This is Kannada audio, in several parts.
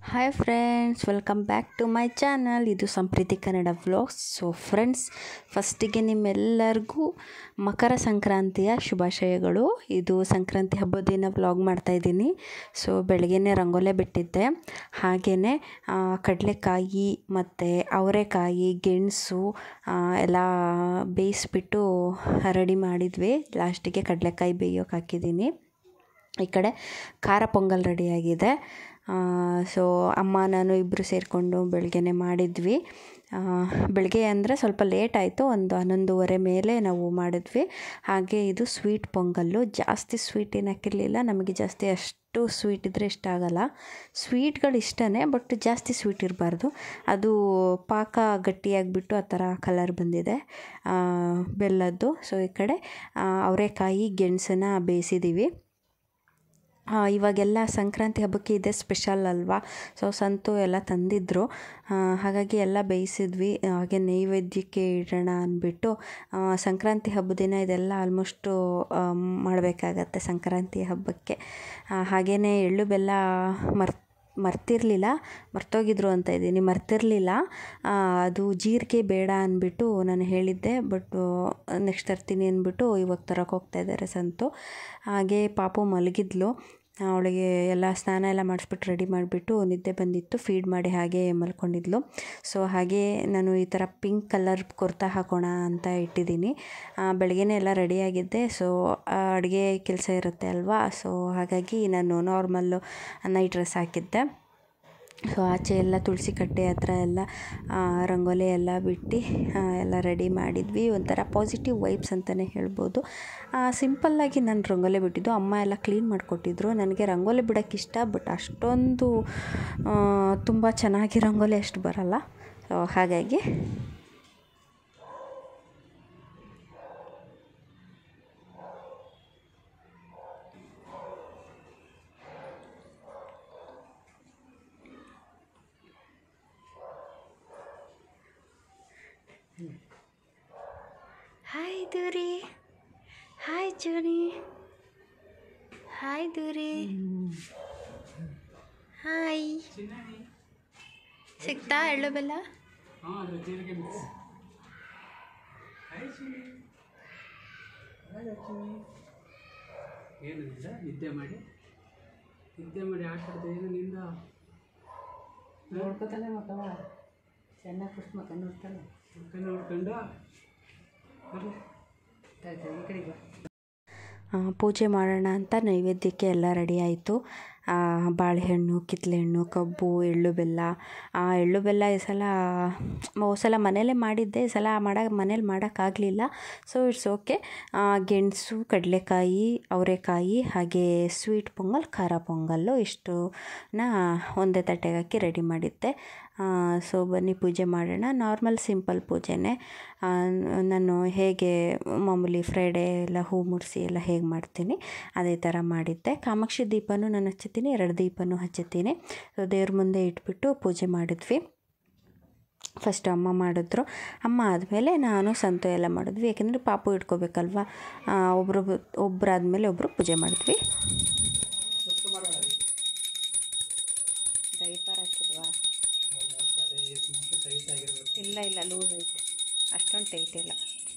Hi friends welcome back to my channel ಇದು Sampreethi Kannada vlogs so friends ಫಸ್ಟಿಗೆ ನಿಮ್ಮೆಲ್ಲರಿಗೂ ಮಕರ ಸಂಕ್ರಾಂತಿಯ ಶುಭಾಶಯಗಳು ಇದು ಸಂಕ್ರಾಂತಿ ಹಬ್ಬದ ದಿನ ವ್ಲಾಗ್ ಮಾಡ್ತಾಯಿದ್ದೀನಿ ಸೊ ಬೆಳಗ್ಗೆನೇ ರಂಗೋಲೆ ಬಿಟ್ಟಿದ್ದೆ ಹಾಗೆಯೇ ಕಡಲೆಕಾಯಿ ಮತ್ತು ಅವರೆಕಾಯಿ ಗೆಣಸು ಎಲ್ಲ ಬೇಯಿಸ್ಬಿಟ್ಟು ರೆಡಿ ಮಾಡಿದ್ವಿ ಲಾಸ್ಟಿಗೆ ಕಡಲೆಕಾಯಿ ಬೇಯೋಕೆ ಹಾಕಿದ್ದೀನಿ ಈ ಕಡೆ ಖಾರ ಪೊಂಗಲ್ ರೆಡಿಯಾಗಿದೆ ಸೊ ಅಮ್ಮ ನಾನು ಇಬ್ಬರು ಸೇರಿಕೊಂಡು ಬೆಳಗ್ಗೆನೆ ಮಾಡಿದ್ವಿ ಬೆಳಗ್ಗೆ ಅಂದರೆ ಸ್ವಲ್ಪ ಲೇಟ್ ಆಯಿತು ಒಂದು ಹನ್ನೊಂದುವರೆ ಮೇಲೆ ನಾವು ಮಾಡಿದ್ವಿ ಹಾಗೆ ಇದು ಸ್ವೀಟ್ ಪೊಂಗಲ್ಲು ಜಾಸ್ತಿ ಸ್ವೀಟ್ ಏನು ಹಾಕಿರಲಿಲ್ಲ ನಮಗೆ ಜಾಸ್ತಿ ಅಷ್ಟು ಸ್ವೀಟ್ ಇದ್ದರೆ ಇಷ್ಟ ಆಗಲ್ಲ ಸ್ವೀಟ್ಗಳು ಇಷ್ಟನೇ ಬಟ್ ಜಾಸ್ತಿ ಸ್ವೀಟ್ ಇರಬಾರ್ದು ಅದು ಪಾಕ ಗಟ್ಟಿಯಾಗಿಬಿಟ್ಟು ಆ ಥರ ಕಲರ್ ಬಂದಿದೆ ಬೆಲ್ಲದ್ದು ಸೊ ಈ ಕಡೆ ಅವರೆಕಾಯಿ ಗೆಣಸನ್ನ ಬೇಯಿಸಿದ್ದೀವಿ ಇವಾಗೆಲ್ಲ ಸಂಕ್ರಾಂತಿ ಹಬ್ಬಕ್ಕೆ ಇದೆ ಸ್ಪೆಷಲ್ ಅಲ್ವಾ ಸೊ ಸಂತು ಎಲ್ಲ ತಂದಿದ್ದರು ಹಾಗಾಗಿ ಎಲ್ಲ ಬೇಯಿಸಿದ್ವಿ ಹಾಗೆ ನೈವೇದ್ಯಕ್ಕೆ ಇಡೋಣ ಅಂದ್ಬಿಟ್ಟು ಸಂಕ್ರಾಂತಿ ಹಬ್ಬದ ದಿನ ಇದೆಲ್ಲ ಆಲ್ಮೋಸ್ಟು ಮಾಡಬೇಕಾಗತ್ತೆ ಸಂಕ್ರಾಂತಿ ಹಬ್ಬಕ್ಕೆ ಹಾಗೆಯೇ ಎಳ್ಳು ಬೆಲ್ಲ ಮರ್ ಮರ್ತಿರಲಿಲ್ಲ ಮರ್ತೋಗಿದ್ರು ಅಂತ ಇದ್ದೀನಿ ಮರ್ತಿರಲಿಲ್ಲ ಅದು ಜೀರಿಗೆ ಬೇಡ ಅಂದ್ಬಿಟ್ಟು ನಾನು ಹೇಳಿದ್ದೆ ಬಟ್ ನೆಕ್ಸ್ಟ್ ತರ್ತೀನಿ ಅಂದ್ಬಿಟ್ಟು ಇವಾಗ ತರೋಕೆ ಹೋಗ್ತಾ ಇದ್ದಾರೆ ಸಂತು ಹಾಗೆ ಪಾಪು ಮಲಗಿದ್ಲು ಅವಳಿಗೆ ಎಲ್ಲ ಸ್ನಾನ ಎಲ್ಲ ಮಾಡಿಸ್ಬಿಟ್ಟು ರೆಡಿ ಮಾಡಿಬಿಟ್ಟು ನಿದ್ದೆ ಬಂದಿತ್ತು ಫೀಡ್ ಮಾಡಿ ಹಾಗೆ ಮಲ್ಕೊಂಡಿದ್ಲು ಸೊ ಹಾಗೆ ನಾನು ಈ ಥರ ಪಿಂಕ್ ಕಲರ್ ಕುರ್ತಾ ಹಾಕೋಣ ಅಂತ ಇಟ್ಟಿದ್ದೀನಿ ಬೆಳಗ್ಗೆನೇ ಎಲ್ಲ ರೆಡಿಯಾಗಿದ್ದೆ ಸೊ ಅಡುಗೆ ಕೆಲಸ ಇರುತ್ತೆ ಅಲ್ವಾ ಸೊ ಹಾಗಾಗಿ ನಾನು ನಾರ್ಮಲ್ಲು ನೈಟ್ ಡ್ರೆಸ್ ಹಾಕಿದ್ದೆ ಸೊ ಆಚೆ ಎಲ್ಲ ತುಳಸಿ ಕಟ್ಟೆ ಹತ್ರ ಎಲ್ಲ ರಂಗೋಲಿ ಎಲ್ಲ ಬಿಟ್ಟು ಎಲ್ಲ ರೆಡಿ ಮಾಡಿದ್ವಿ ಒಂಥರ ಪಾಸಿಟಿವ್ ವೈಬ್ಸ್ ಅಂತಲೇ ಹೇಳ್ಬೋದು ಸಿಂಪಲ್ಲಾಗಿ ನಾನು ರಂಗೋಲಿ ಬಿಟ್ಟಿದ್ದು ಅಮ್ಮ ಎಲ್ಲ ಕ್ಲೀನ್ ಮಾಡಿಕೊಟ್ಟಿದ್ರು ನನಗೆ ರಂಗೋಲಿ ಬಿಡೋಕ್ಕೆ ಇಷ್ಟ ಬಟ್ ಅಷ್ಟೊಂದು ತುಂಬ ಚೆನ್ನಾಗಿ ರಂಗೋಲಿ ಅಷ್ಟು ಬರಲ್ಲ ಸೊ ಹಾಗಾಗಿ hi Doori hi Juni hi Doori hi ಸಿಗ್ತಾ ಎಳ್ಳು ಬೆಲ್ಲ ಏನು ನಿಂದ ನಿದ್ದೆ ಮಾಡಿ ನಿದ್ದೆ ಮಾಡಿ ಆಟ ಆಡ್ತಾ ಏನು ನಿಂದ ನೋಡ್ಕೊತಾನೆ ಮಕ್ಕವ ಚೆನ್ನಾಗಿ ಖುಷಿ ಮಕ್ಕ ನೋಡ್ತಾನೆ ಮುಖ ನೋಡ್ಕೊಂಡು ಬರ್ಲಿ ಆಯ್ತು ಈ ಕಡೆಗೆ ಬಾ ಪೂಜೆ ಮಾಡೋಣ ಅಂತ ನೈವೇದ್ಯಕ್ಕೆ ಎಲ್ಲ ರೆಡಿ ಆಯಿತು ಬಾಳೆಹಣ್ಣು ಕಿತ್ತಳೆಹಣ್ಣು ಕಬ್ಬು ಎಳ್ಳು ಬೆಲ್ಲ ಆ ಎಳ್ಳು ಬೆಲ್ಲ ಈ ಸಲ ಹೋದ ಸಲ ಮನೇಲೇ ಮಾಡಿದ್ದೆ ಈ ಸಲ ಮಾಡ ಮನೇಲಿ ಮಾಡೋಕ್ಕಾಗಲಿಲ್ಲ ಸೊ ಇಟ್ಸ್ ಓಕೆ ಗೆಣಸು ಕಡಲೆಕಾಯಿ ಅವರೆಕಾಯಿ ಹಾಗೆ ಸ್ವೀಟ್ ಪೊಂಗಲ್ ಖಾರ ಪೊಂಗಲ್ಲು ಇಷ್ಟನ್ನ ಒಂದೇ ತಟ್ಟೆಗೆ ಹಾಕಿ ರೆಡಿ ಮಾಡಿದ್ದೆ ಸೊ ಬನ್ನಿ ಪೂಜೆ ಮಾಡೋಣ ನಾರ್ಮಲ್ ಸಿಂಪಲ್ ಪೂಜೆನೇ ನಾನು ಹೇಗೆ ಮಾಮೂಲಿ ಫ್ರೈಡೇ ಎಲ್ಲ ಹೂ ಮುಡಿಸಿ ಎಲ್ಲ ಹೇಗೆ ಮಾಡ್ತೀನಿ ಅದೇ ಥರ ಮಾಡಿದ್ದೆ ಕಾಮಾಕ್ಷಿ ದೀಪನೂ ನಾನು ಹಚ್ಚುತ್ತೀನಿ ಎರಡು ದೀಪನೂ ಹಚ್ಚುತ್ತೀನಿ ಸೊ ದೇವ್ರ ಮುಂದೆ ಇಟ್ಬಿಟ್ಟು ಪೂಜೆ ಮಾಡಿದ್ವಿ ಫಸ್ಟ್ ಅಮ್ಮ ಮಾಡಿದ್ರು ಅಮ್ಮ ಆದಮೇಲೆ ನಾನು ಸಂತು ಎಲ್ಲ ಮಾಡಿದ್ವಿ ಯಾಕೆಂದರೆ ಪಾಪು ಇಟ್ಕೋಬೇಕಲ್ವ ಒಬ್ಬರು ಒಬ್ಬರಾದ್ಮೇಲೆ ಒಬ್ಬರು ಪೂಜೆ ಮಾಡಿದ್ವಿ ಡೈಪರ್ ಹಾಕಿದ್ವಾ ಇಲ್ಲ ಇಲ್ಲ ಲೂಸ್ ಐತೆ ಅಷ್ಟೊಂದು ಟೈಟ್ ಇಲ್ಲ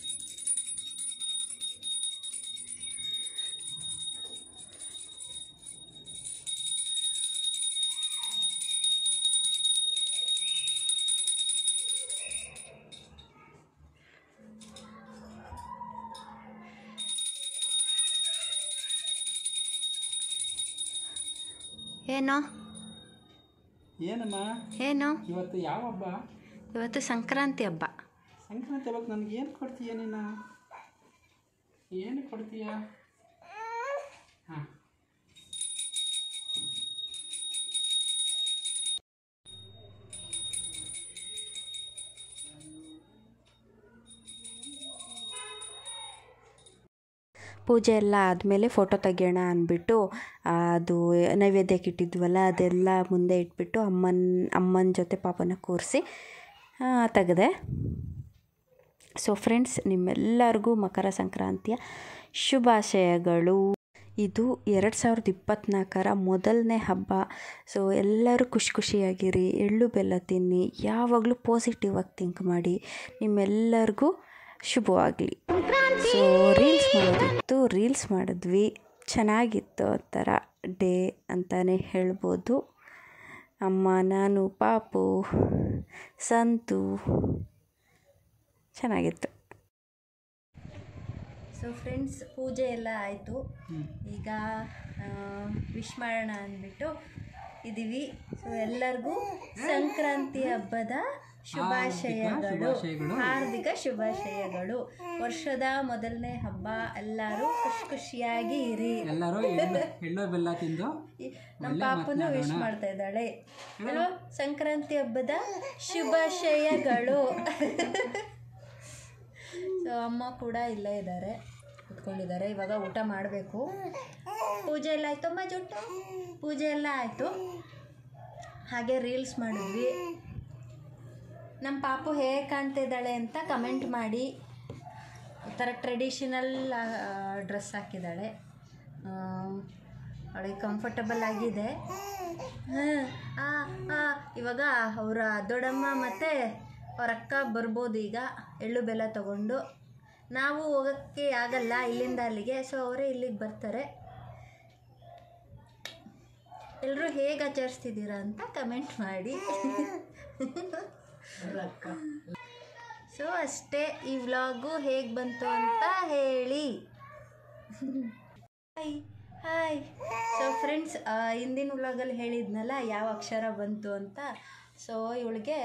ಏನೋ ಏನಮ್ಮ ಏನು ಇವತ್ತು ಯಾವ ಹಬ್ಬ ಇವತ್ತು ಸಂಕ್ರಾಂತಿ ಹಬ್ಬ ಸಂಕ್ರಾಂತಿ ಹಬ್ಬಕ್ಕೆ ನನಗೆ ಏನು ಕೊಡ್ತೀಯ ನೀನು ಏನು ಕೊಡ್ತೀಯ ಹಾಂ ಪೂಜೆ ಎಲ್ಲ ಆದಮೇಲೆ ಫೋಟೋ ತೆಗಿಯೋಣ ಅಂದ್ಬಿಟ್ಟು ಅದು ನೈವೇದ್ಯಕ್ಕೆ ಇಟ್ಟಿದ್ವಲ್ಲ ಅದೆಲ್ಲ ಮುಂದೆ ಇಟ್ಬಿಟ್ಟು ಅಮ್ಮನ ಅಮ್ಮನ ಜೊತೆ ಪಾಪನ ಕೂರಿಸಿ ತೆಗೆದೆ ಸೊ ಫ್ರೆಂಡ್ಸ್ ನಿಮ್ಮೆಲ್ಲರಿಗೂ ಮಕರ ಸಂಕ್ರಾಂತಿಯ ಶುಭಾಶಯಗಳು ಇದು ಎರಡು ಸಾವಿರದ ಇಪ್ಪತ್ತ್ನಾಲ್ಕರ ಮೊದಲನೇ ಹಬ್ಬ ಸೊ ಎಲ್ಲರೂ ಖುಷಿ ಖುಷಿಯಾಗಿರಿ ಎಳ್ಳು ಬೆಲ್ಲ ತಿನ್ನಿ ಯಾವಾಗಲೂ ಪಾಸಿಟಿವ್ ಆಗಿ ಥಿಂಕ್ ಮಾಡಿ ನಿಮ್ಮೆಲ್ಲರಿಗೂ ಶುಭವಾಗಲಿ ಸೊ ರೀಲ್ಸ್ ಮಾಡೋದಿತ್ತು ರೀಲ್ಸ್ ಮಾಡಿದ್ವಿ ಚೆನ್ನಾಗಿತ್ತು ಆ ಥರ ಡೇ ಅಂತಲೇ ಹೇಳ್ಬೋದು ಅಮ್ಮ ನಾನು ಪಾಪು ಸಂತು ಚೆನ್ನಾಗಿತ್ತು ಸೊ ಫ್ರೆಂಡ್ಸ್ ಪೂಜೆ ಎಲ್ಲ ಆಯಿತು ಈಗ ವಿಶ್ ಮಾಡೋಣ ಅಂದ್ಬಿಟ್ಟು ಇದ್ದೀವಿ ಸೊ ಎಲ್ಲರಿಗೂ ಸಂಕ್ರಾಂತಿ ಹಬ್ಬದ ಶುಭಾಶಯಗಳು ಶುಭಾಶಯಗಳು. ಹಾರ್ದಿಕ ಶುಭಾಶಯಗಳು ವರ್ಷದ ಮೊದಲನೇ ಹಬ್ಬ ಎಲ್ಲರೂ ಖುಷಿ ಖುಷಿಯಾಗಿ ಇರಿ ಎಲ್ಲರೂ ಎಳ್ಳು ಎಳ್ಳು ಬೆಲ್ಲ ತಿಂದು ಈ- ನಮ್ಮ ಪಾಪನು ವಿಶ್ ಮಾಡ್ತಾ ಇದ್ದಾಳೆ ಅಲ್ವಾ ಸಂಕ್ರಾಂತಿ ಹಬ್ಬದ ಶುಭಾಶಯಗಳು ಸೊ ಅಮ್ಮ ಕೂಡ ಇಲ್ಲೇ ಇದ್ದಾರೆ ಕುತ್ಕೊಂಡಿದ್ದಾರೆ ಇವಾಗ ಊಟ ಮಾಡಬೇಕು ಪೂಜೆ ಎಲ್ಲ ಆಯಿತು ಅಮ್ಮ ಜೊಟ್ಟು ಪೂಜೆ ಎಲ್ಲ ಆಯಿತು ಹಾಗೆ ರೀಲ್ಸ್ ಮಾಡಿದ್ವಿ ನಮ್ಮ ಪಾಪು ಹೇಗೆ ಕಾಣ್ತಾ ಇದ್ದಾಳೆ ಅಂತ ಕಮೆಂಟ್ ಮಾಡಿ ಈ ಥರ ಟ್ರೆಡಿಷನಲ್ ಡ್ರೆಸ್ ಹಾಕಿದ್ದಾಳೆ ಅವಳಿಗೆ ಕಂಫರ್ಟಬಲ್ ಆಗಿದೆ ಹಾಂ ಹಾಂ ಇವಾಗ ಅವರ ದೊಡ್ಡಮ್ಮ ಮತ್ತು ಅವ್ರ ಅಕ್ಕ ಬರ್ಬೋದು ಈಗ ಎಳ್ಳು ಬೆಲ್ಲ ತಗೊಂಡು ನಾವು ಹೋಗೋಕ್ಕೆ ಆಗಲ್ಲ ಇಲ್ಲಿಂದ ಅಲ್ಲಿಗೆ ಸೊ ಅವರೇ ಇಲ್ಲಿಗೆ ಬರ್ತಾರೆ ಎಲ್ಲರೂ ಹೇಗೆ ಆಚರಿಸ್ತಿದ್ದೀರಾ ಅಂತ ಕಮೆಂಟ್ ಮಾಡಿ ಸೊ ಅಷ್ಟೇ ಈ ವ್ಲಾಗು ಹೇಗೆ ಬಂತು ಅಂತ ಹೇಳಿ ಹಾಯ್ ಹಾಯ್ ಸೊ ಫ್ರೆಂಡ್ಸ್ ಹಿಂದಿನ ವ್ಲಾಗಲ್ಲಿ ಹೇಳಿದ್ನಲ್ಲ ಯಾವ ಅಕ್ಷರ ಬಂತು ಅಂತ ಸೊ ಇವಳಿಗೆ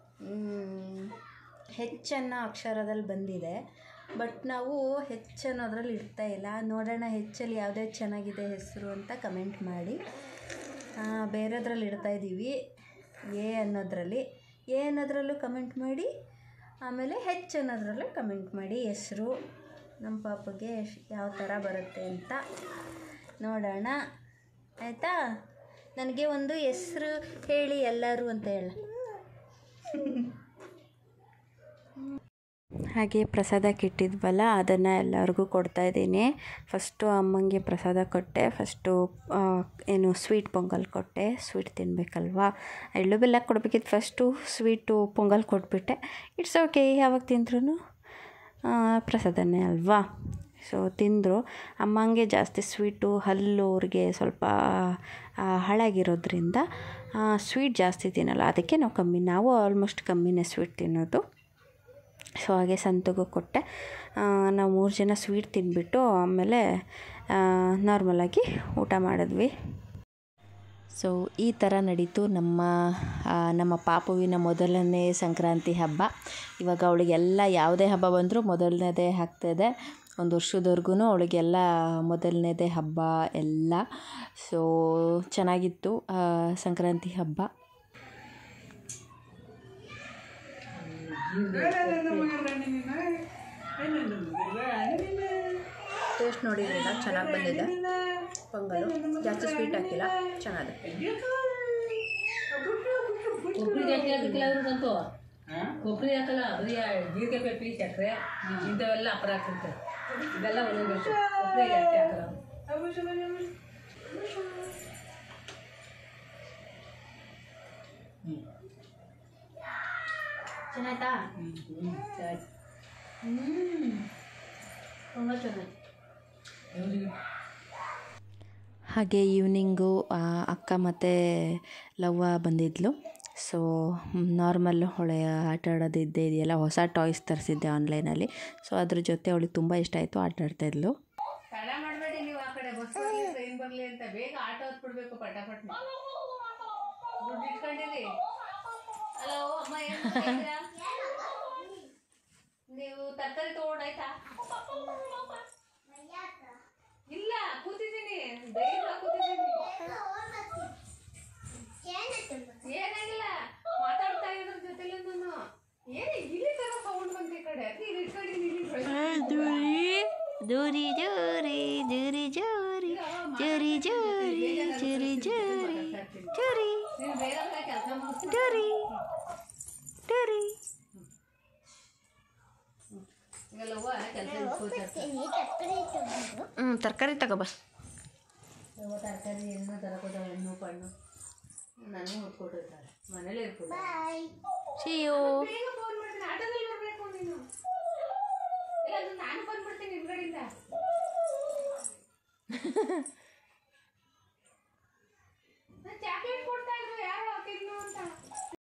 ಹೆಚ್ಚನ್ನೋ ಅಕ್ಷರದಲ್ಲಿ ಬಂದಿದೆ ಬಟ್ ನಾವು ಹೆಚ್ಚು ಅನ್ನೋದ್ರಲ್ಲಿ ಇಡ್ತಾ ಇಲ್ಲ ನೋಡೋಣ ಹೆಚ್ಚಲ್ಲಿ ಯಾವುದೇ ಚೆನ್ನಾಗಿದೆ ಹೆಸರು ಅಂತ ಕಮೆಂಟ್ ಮಾಡಿ ಆ, ಬೇರೆದ್ರಲ್ಲಿ ಇಡ್ತಾ ಇದ್ದೀವಿ ಎ ಅನ್ನೋದ್ರಲ್ಲಿ ಎ ಅನ್ನೋದ್ರಲ್ಲೂ ಕಮೆಂಟ್ ಮಾಡಿ ಆಮೇಲೆ ಹೆಚ್ಚು ಅನ್ನೋದ್ರಲ್ಲೂ ಕಮೆಂಟ್ ಮಾಡಿ ಹೆಸರು ನಮ್ಮ ಪಾಪಗೆ ಯಾವ ಥರ ಬರುತ್ತೆ ಅಂತ ನೋಡೋಣ ಆಯಿತಾ ನನಗೆ ಒಂದು ಹೆಸ್ರು ಹೇಳಿ ಎಲ್ಲರೂ ಅಂತ ಹೇಳ ಹಾಗೆ ಪ್ರಸಾದಕ್ಕೆ ಇಟ್ಟಿದ್ವಲ್ಲ ಅದನ್ನು ಎಲ್ಲರಿಗೂ ಕೊಡ್ತಾ ಇದ್ದೀನಿ ಫಸ್ಟು ಅಮ್ಮಂಗೆ ಪ್ರಸಾದ ಕೊಟ್ಟೆ ಫಸ್ಟು ಏನು ಸ್ವೀಟ್ ಪೊಂಗಲ್ ಕೊಟ್ಟೆ ಸ್ವೀಟ್ ತಿನ್ನಬೇಕಲ್ವಾ ಎಳ್ಳು ಬೆಲ್ಲ ಕೊಡಬೇಕಿತ್ತು ಫಸ್ಟು ಸ್ವೀಟು ಪೊಂಗಲ್ ಕೊಟ್ಬಿಟ್ಟೆ ಇಟ್ಸ್ ಓಕೆ ಯಾವಾಗ ತಿಂದ್ರೂ ಪ್ರಸಾದನೇ ಅಲ್ವಾ ಸೊ ತಿಂದರು ಅಮ್ಮಂಗೆ ಜಾಸ್ತಿ ಸ್ವೀಟು ಹಲ್ಲು ಅವ್ರಿಗೆ ಸ್ವಲ್ಪ ಆ, ಹಾಳಾಗಿರೋದ್ರಿಂದ ಸ್ವೀಟ್ ಜಾಸ್ತಿ ತಿನ್ನಲ್ಲ ಅದಕ್ಕೆ ನಾವು ಕಮ್ಮಿ ನಾವು ಆಲ್ಮೋಸ್ಟ್ ಕಮ್ಮಿನೇ ಸ್ವೀಟ್ ತಿನ್ನೋದು ಸೊ ಹಾಗೆ ಸಂತಗೂ ಕೊಟ್ಟೆ ಆ, ನಾವು ಮೂರು ಜನ ಸ್ವೀಟ್ ತಿಂದ್ಬಿಟ್ಟು ಆಮೇಲೆ ನಾರ್ಮಲಾಗಿ ಊಟ ಮಾಡಿದ್ವಿ ಸೊ ಈ ಥರ ನಡೀತು ನಮ್ಮ ಆ, ನಮ್ಮ ಪಾಪುವಿನ ಮೊದಲನೇ ಸಂಕ್ರಾಂತಿ ಹಬ್ಬ ಇವಾಗ ಅವಳಿಗೆಲ್ಲ ಯಾವುದೇ ಹಬ್ಬ ಬಂದರೂ ಮೊದಲನೇದೇ ಆಗ್ತಾಯಿದೆ ಒಂದು ವರ್ಷದವರೆಗೂ ಅವಳಿಗೆಲ್ಲ ಮೊದಲನೇದೇ ಹಬ್ಬ ಎಲ್ಲ ಸೊ ಚೆನ್ನಾಗಿತ್ತು ಆ, ಸಂಕ್ರಾಂತಿ ಹಬ್ಬ ಟೇಸ್ಟ್ ನೋಡಿದ್ರಿಂದ ಚೆನ್ನಾಗಿ ಬಂದಿದೆ ಪೊಂಗಲು ಜಾಸ್ತಿ ಸ್ವೀಟ್ ಹಾಕಿಲ್ಲ ಚೆನ್ನಾಗಿದೆ ಕೊಬ್ಬರಿ ಜಾಸ್ತಿ ಹಾಕಿಲ್ಲ ಅವ್ರಿಗಂತೂ ಕೊಬ್ಬರಿ ಹಾಕಲ್ಲ ಬರೀ ಜೀರಿಗೆ ಪೇಪಿ ಸಕ್ಕರೆ ಇಂಥವೆಲ್ಲ ಅಪರ ಹಾಕಿರ್ತಾರೆ ಇದೆಲ್ಲ ಒಳ್ಳೆಬೇಕು ಕೊಬ್ಬರಿ ಜಾಸ್ತಿ ಹಾಕಲ್ಲ ಅವ್ರು. ಚೆನ್ನಾಯ್ತಾ ಸರಿ. ತುಂಬ ಚೆನ್ನಾಗಿ ಇವ್ರಿಗೆ ಹಾಗೆ ಈವ್ನಿಂಗು ಅಕ್ಕ ಮತ್ತು ಲವ್ವ ಬಂದಿದ್ಲು ಸೊ ನಾರ್ಮಲ್ ಹೊಳೆ ಆಟ ಆಡೋದು ಇದ್ದೇ ಇದೆಯಲ್ಲ ಹೊಸ ಟಾಯ್ಸ್ ತರಿಸಿದ್ದೆ ಆನ್ಲೈನಲ್ಲಿ ಸೊ ಅದ್ರ ಜೊತೆ ಅವಳಿಗೆ ತುಂಬ ಇಷ್ಟ ಆಯಿತು ಆಟ ಆಡ್ತಾಯಿದ್ಲು ತಡ ಮಾಡಬೇಡಿ ನೀವು ಆ ಕಡೆ ಬಸ್ ಬರಲಿ ಟ್ರೈನ್ ಬರಲಿ ಅಂತ ಬೇಗ ಆಟೋ ಹತ್ಬಿಡ್ಬೇಕು ಪಟಾಪಟ್ ದುಡ್ಡು ಇಟ್ಕೊಂಡಿರಿ ಹಲೋ ಅಮ್ಮ ಏನ್ ಮಾಡ್ತಿದ್ದೀರಾ? ನೀವು ತರಕಾರಿ ತಗೊಂಡಾಯ್ತಾ ಇಲ್ಲ ಕೂತಿದ್ದೀನಿ ಧೈರ್ಯ ಕೂತಿದ್ದೀನಿ ಏನಾಗಿಲ್ಲ ಮಾತಾಡ್ತಾ ಇದ್ರ ಜೊತೆಲಿ ನಾನು ಏನೇ ಇಲ್ಲಿ ತರ ಸೌಂಡ್ ಬಂತ ಈ ಕಡೆ ನೀನು ಇಟ್ಕೊಂಡಿದ್ದೀನಿ ಇಲ್ಲಿ ಜೋರಿ ಜೋರಿ ಜೋರಿ ಜೋರಿ ಜೋರಿ ಜೋರಿ ಜೋರಿ ಜೋರಿ ಜೋರಿ ನೀನು ಬೇಗ ಬೇಗ ಕೆಲಸ ಮುಗಿಸ್ತೀನಿ ಜೋರಿ ಜೋರಿ ಈಗೆಲ್ಲ ಕೆಲಸ ಇಟ್ಕೊಳ್ತಾರೆ ಹ್ಞೂ ತರಕಾರಿ ತಗೋಬ ಯಾವ ತರಕಾರಿ ಹಣ್ಣು ತರಕೋತಾವ ಹಣ್ಣು ಪಣ್ಣು ನನಗೆ ಹೊತ್ಕೊಟ್ಟಿರ್ತಾರೆ ಮನೇಲೇ ಇರ್ಬೋದು ಶಿಯು ಬೇಗ ಫೋನ್ ಮಾಡ್ತೀನಿ ಆಟೋದಲ್ಲಿ ಬರಬೇಕು ನೀನು ಇಲ್ಲ ಅದು ನಾನು ಬಂದ್ಬಿಡ್ತೀನಿ